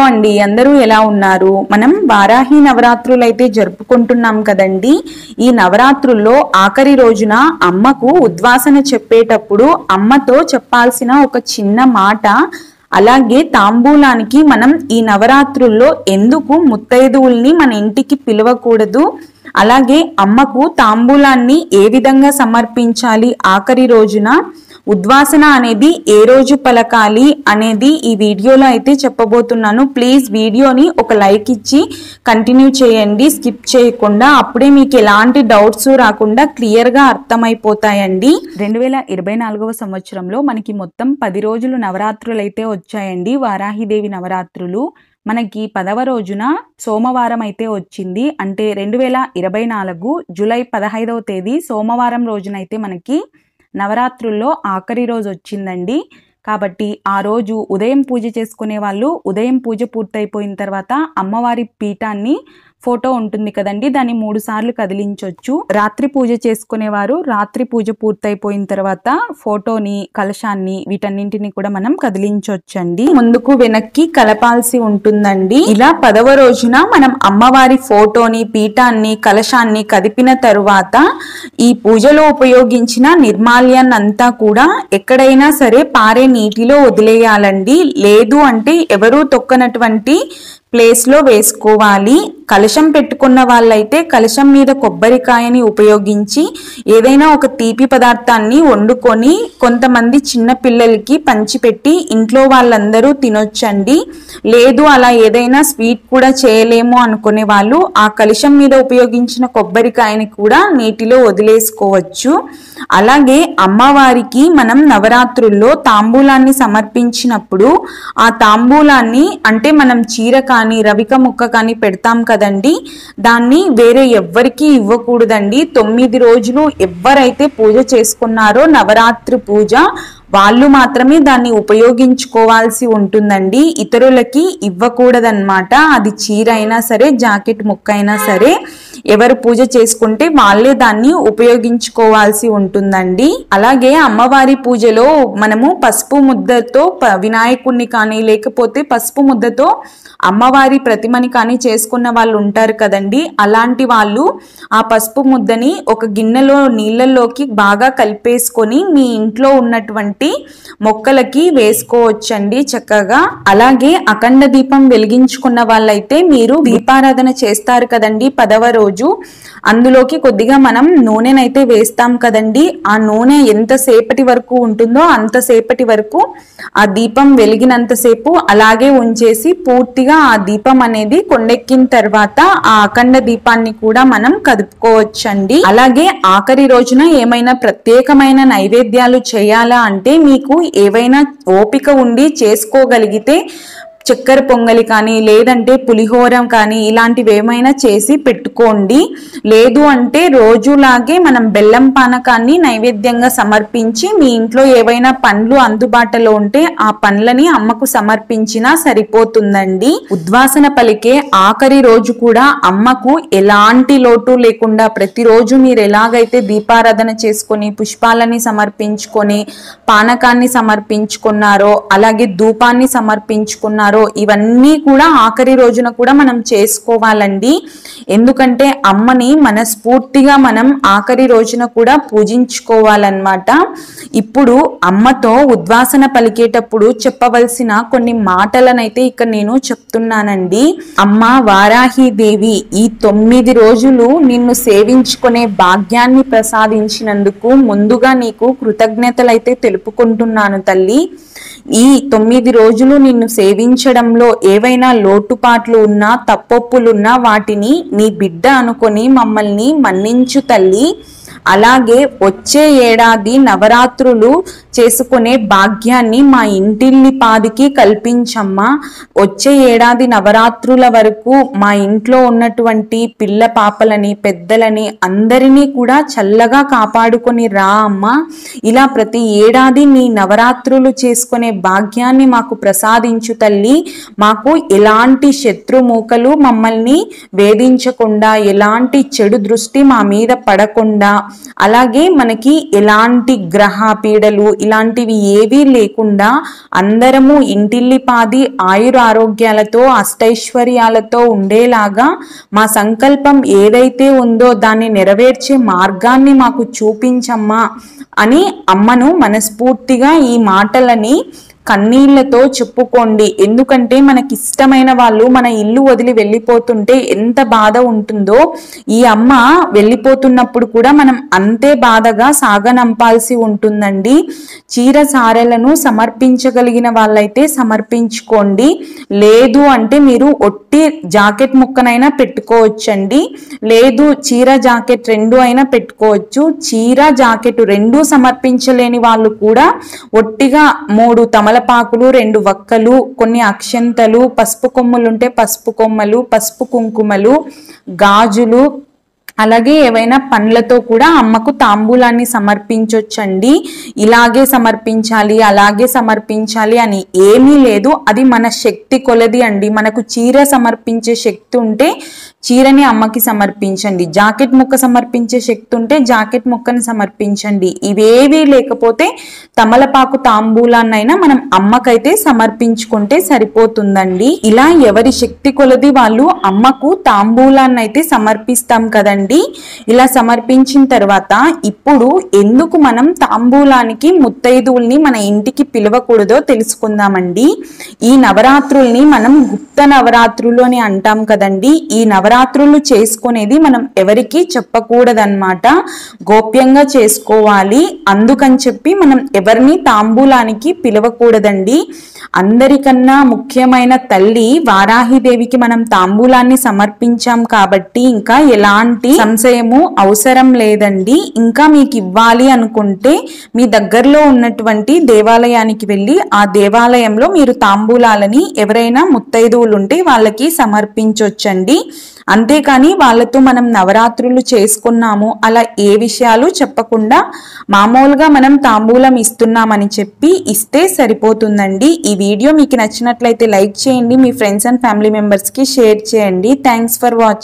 అండి అందరూ ఎలా ఉన్నారు మనం వారాహి నవరాత్రులు అయితే జరుపుకుంటున్నాం కదండి ఈ నవరాత్రుల్లో ఆఖరి రోజున అమ్మకు ఉద్వాసన చెప్పేటప్పుడు అమ్మతో చెప్పాల్సిన ఒక చిన్న మాట అలాగే తాంబూలానికి మనం ఈ నవరాత్రుల్లో ఎందుకు ముత్తైదువుల్ని మన ఇంటికి పిలవకూడదు అలాగే అమ్మకు తాంబూలాన్ని ఏ విధంగా సమర్పించాలి ఆఖరి రోజున ఉద్వాసన అనేది ఏ రోజు పలకాలి అనేది ఈ వీడియోలో అయితే చెప్పబోతున్నాను ప్లీజ్ వీడియోని ఒక లైక్ ఇచ్చి కంటిన్యూ చేయండి స్కిప్ చేయకుండా అప్పుడే మీకు ఎలాంటి డౌట్స్ రాకుండా క్లియర్గా అర్థమైపోతాయండి రెండు వేల ఇరవై నాలుగవ సంవత్సరంలో మనకి మొత్తం పది రోజులు నవరాత్రులు అయితే వచ్చాయండి వారాహిదేవి నవరాత్రులు మనకి పదవ రోజున సోమవారం అయితే వచ్చింది అంటే రెండు వేల ఇరవై నాలుగు జూలై పదహైదవ తేదీ సోమవారం రోజునైతే మనకి నవరాత్రుల్లో ఆఖరి రోజు వచ్చిందండి కాబట్టి ఆ రోజు ఉదయం పూజ చేసుకునే వాళ్ళు ఉదయం పూజ పూర్తయిపోయిన తర్వాత అమ్మవారి పీఠాన్ని ఫోటో ఉంటుంది కదండి దాన్ని మూడు సార్లు కదిలించవచ్చు రాత్రి పూజ చేసుకునేవారు రాత్రి పూజ పూర్తయిపోయిన తర్వాత ఫోటోని కలశాన్ని వీటన్నింటిని కూడా మనం కదిలించవచ్చండి ముందుకు వెనక్కి కలపాల్సి ఉంటుందండి ఇలా పదవ రోజున మనం అమ్మవారి ఫోటోని పీఠాన్ని కలశాన్ని కదిపిన తరువాత ఈ పూజలో ఉపయోగించిన నిర్మాల్యాన్ని అంతా కూడా ఎక్కడైనా సరే పారే నీటిలో వదిలేయాలండి లేదు అంటే ఎవరూ తొక్కనటువంటి ప్లేస్ లో వేసుకోవాలి కలశం పెట్టుకున్న వాళ్ళైతే కలశం మీద కొబ్బరికాయని ఉపయోగించి ఏదైనా ఒక తీపి పదార్థాన్ని వండుకొని కొంతమంది చిన్న పిల్లలకి పంచిపెట్టి ఇంట్లో వాళ్ళందరూ తినొచ్చండి లేదు అలా ఏదైనా స్వీట్ కూడా చేయలేము అనుకునే వాళ్ళు ఆ కలశం మీద ఉపయోగించిన కొబ్బరికాయని కూడా నీటిలో వదిలేసుకోవచ్చు అలాగే అమ్మవారికి మనం నవరాత్రుల్లో తాంబూలాన్ని సమర్పించినప్పుడు ఆ తాంబూలాన్ని అంటే మనం చీర కానీ రవిక ముక్క కానీ పెడతాం కదండి దాన్ని వేరే ఎవ్వరికి ఇవ్వకూడదండి తొమ్మిది రోజులు ఎవరైతే పూజ చేసుకున్నారో నవరాత్రి పూజ వాళ్ళు మాత్రమే దాన్ని ఉపయోగించుకోవాల్సి ఉంటుందండి ఇతరులకి ఇవ్వకూడదన్నమాట అది చీర అయినా సరే జాకెట్ ముక్క అయినా సరే ఎవరు పూజ చేసుకుంటే వాళ్ళే దాన్ని ఉపయోగించుకోవాల్సి ఉంటుందండి అలాగే అమ్మవారి పూజలో మనము పసుపు ముద్దతో ప- వినాయకుడిని కానీ లేకపోతే పసుపు ముద్దతో అమ్మవారి ప్రతిమని కానీ చేసుకున్న వాళ్ళు ఉంటారు కదండి అలాంటి వాళ్ళు ఆ పసుపు ముద్దని ఒక గిన్నెలో నీళ్ళల్లోకి బాగా కలిపేసుకొని మీ ఇంట్లో ఉన్నటువంటి మొక్కలకి వేసుకోవచ్చండి చక్కగా అలాగే అఖండ దీపం వెలిగించుకున్న వాళ్ళైతే మీరు దీపారాధన చేస్తారు కదండి పదవ రోజు అందులోకి కొద్దిగా మనం నూనెనైతే వేస్తాం కదండి ఆ నూనె ఎంతసేపటి వరకు ఉంటుందో అంతసేపటి వరకు ఆ దీపం వెలిగినంతసేపు అలాగే ఉంచేసి పూర్తిగా ఆ దీపం అనేది కొండెక్కిన తర్వాత ఆ అఖండ దీపాన్ని కూడా మనం కదుపుకోవచ్చండి అలాగే ఆఖరి రోజున ఏమైనా ప్రత్యేకమైన నైవేద్యాలు చేయాలా అంటే మీకు ఏవైనా ఓపిక ఉండి చేసుకోగలిగితే చక్కెర పొంగలి కానీ లేదంటే పులిహోరం కానీ ఇలాంటివి ఏమైనా చేసి పెట్టుకోండి లేదు అంటే రోజులాగే మనం బెల్లం పానకాన్ని నైవేద్యంగా సమర్పించి మీ ఇంట్లో ఏవైనా పండ్లు అందుబాటులో ఉంటే ఆ పండ్లని అమ్మకు సమర్పించినా సరిపోతుందండి ఉద్వాసన పలికే ఆఖరి రోజు కూడా అమ్మకు ఎలాంటి లోటు లేకుండా ప్రతిరోజు మీరు ఎలాగైతే దీపారాధన చేసుకొని పుష్పాలని సమర్పించుకొని పానకాన్ని సమర్పించుకున్నారో అలాగే ధూపాన్ని సమర్పించుకున్నారో ఇవన్నీ కూడా ఆఖరి రోజున కూడా మనం చేసుకోవాలండి ఎందుకంటే అమ్మని మనస్ఫూర్తిగా మనం ఆఖరి రోజున కూడా పూజించుకోవాలన్నమాట ఇప్పుడు అమ్మతో ఉద్వాసన పలికేటప్పుడు చెప్పవలసిన కొన్ని మాటలనైతే ఇక్కడ నేను చెప్తున్నానండి అమ్మ వారాహి దేవి ఈ తొమ్మిది రోజులు నిన్ను సేవించుకునే భాగ్యాన్ని ప్రసాదించినందుకు ముందుగా నీకు కృతజ్ఞతలైతే తెలుపుకుంటున్నాను తల్లి ఈ తొమ్మిది రోజులు నిన్ను సేవించడంలో ఏవైనా లోటుపాట్లు ఉన్నా తప్పొప్పులున్నా వాటిని నీ బిడ్డ అనుకొని మమ్మల్ని మన్నించు తల్లి అలాగే వచ్చే ఏడాది నవరాత్రులు చేసుకునే భాగ్యాన్ని మా ఇంటిల్లి పాదికి కల్పించమ్మా వచ్చే ఏడాది నవరాత్రుల వరకు మా ఇంట్లో ఉన్నటువంటి పిల్ల పాపలని పెద్దలని అందరినీ కూడా చల్లగా కాపాడుకొని రా అమ్మా ఇలా ప్రతి ఏడాది నీ నవరాత్రులు చేసుకునే భాగ్యాన్ని మాకు ప్రసాదించు తల్లి మాకు ఎలాంటి శత్రుమూకలు మమ్మల్ని వేధించకుండా ఎలాంటి చెడు దృష్టి మా మీద పడకుండా అలాగే మనకి ఎలాంటి గ్రహ పీడలు ఇలాంటివి ఏవీ లేకుండా అందరము ఇంటిల్లిపాది ఆయుర ఆరోగ్యాలతో అష్టైశ్వర్యాలతో ఉండేలాగా మా సంకల్పం ఏదైతే ఉందో దాన్ని నెరవేర్చే మార్గాన్ని మాకు చూపించమ్మా అని అమ్మను మనస్ఫూర్తిగా ఈ మాటలని కన్నీళ్లతో చెప్పుకోండి ఎందుకంటే మనకి ఇష్టమైన వాళ్ళు మన ఇల్లు వదిలి వెళ్ళిపోతుంటే ఎంత బాధ ఉంటుందో ఈ అమ్మ వెళ్ళిపోతున్నప్పుడు కూడా మనం అంతే బాధగా సాగనంపాల్సి ఉంటుందండి చీర సారెలను సమర్పించగలిగిన వాళ్ళైతే సమర్పించుకోండి లేదు అంటే మీరు ఒట్టి జాకెట్ ముక్కనైనా పెట్టుకోవచ్చండి లేదు చీర జాకెట్ రెండు అయినా పెట్టుకోవచ్చు చీర జాకెట్ రెండు సమర్పించలేని వాళ్ళు కూడా ఒట్టిగా మూడు తమలపాకులు రెండు వక్కలు కొన్ని అక్షంతలు పసుపు కొమ్ములుంటే పసుపు కొమ్మలు పసుపు కుంకుమలు గాజులు అలాగే ఏవైనా పండ్లతో కూడా అమ్మకు తాంబూలాన్ని సమర్పించొచ్చండి ఇలాగే సమర్పించాలి అలాగే సమర్పించాలి అని ఏమీ లేదు అది మన శక్తి కొలది అండి మనకు చీర సమర్పించే శక్తి ఉంటే చీరని అమ్మకి సమర్పించండి జాకెట్ ముక్క సమర్పించే శక్తి ఉంటే జాకెట్ ముక్కని సమర్పించండి ఇవేవీ లేకపోతే తమలపాకు తాంబూలాన్నైనా మనం అమ్మకైతే సమర్పించుకుంటే సరిపోతుందండి ఇలా ఎవరి శక్తి కొలది వాళ్ళు అమ్మకు తాంబూలాన్ని అయితే సమర్పిస్తాం కదండి ఇలా సమర్పించిన తర్వాత ఇప్పుడు ఎందుకు మనం తాంబూలానికి ముత్తైదువుల్ని మన ఇంటికి పిలవకూడదో తెలుసుకుందామండి ఈ నవరాత్రుల్ని మనం గుప్త నవరాత్రులు అని అంటాం కదండి ఈ నవరాత్రులు చేసుకునేది మనం ఎవరికి చెప్పకూడదన్నమాట గోప్యంగా చేసుకోవాలి అందుకని చెప్పి మనం ఎవరిని తాంబూలానికి పిలవకూడదండి అందరికన్నా ముఖ్యమైన తల్లి వారాహిదేవికి మనం తాంబూలాన్ని సమర్పించాం కాబట్టి ఇంకా ఎలాంటి సంశయము అవసరం లేదండి ఇంకా మీకు ఇవ్వాలి అనుకుంటే మీ దగ్గరలో ఉన్నటువంటి దేవాలయానికి వెళ్ళి ఆ దేవాలయంలో మీరు తాంబూలాలని ఎవరైనా ముత్తైదువులు ఉంటే వాళ్ళకి సమర్పించొచ్చండి అంతేకాని వాళ్ళతో మనం నవరాత్రులు చేసుకున్నాము అలా ఏ విషయాలు చెప్పకుండా మామూలుగా మనం తాంబూలం ఇస్తున్నామని చెప్పి ఇస్తే సరిపోతుందండి ఈ వీడియో మీకు నచ్చినట్లయితే లైక్ చేయండి మీ ఫ్రెండ్స్ అండ్ ఫ్యామిలీ మెంబర్స్కి షేర్ చేయండి థ్యాంక్స్ ఫర్ వాచింగ్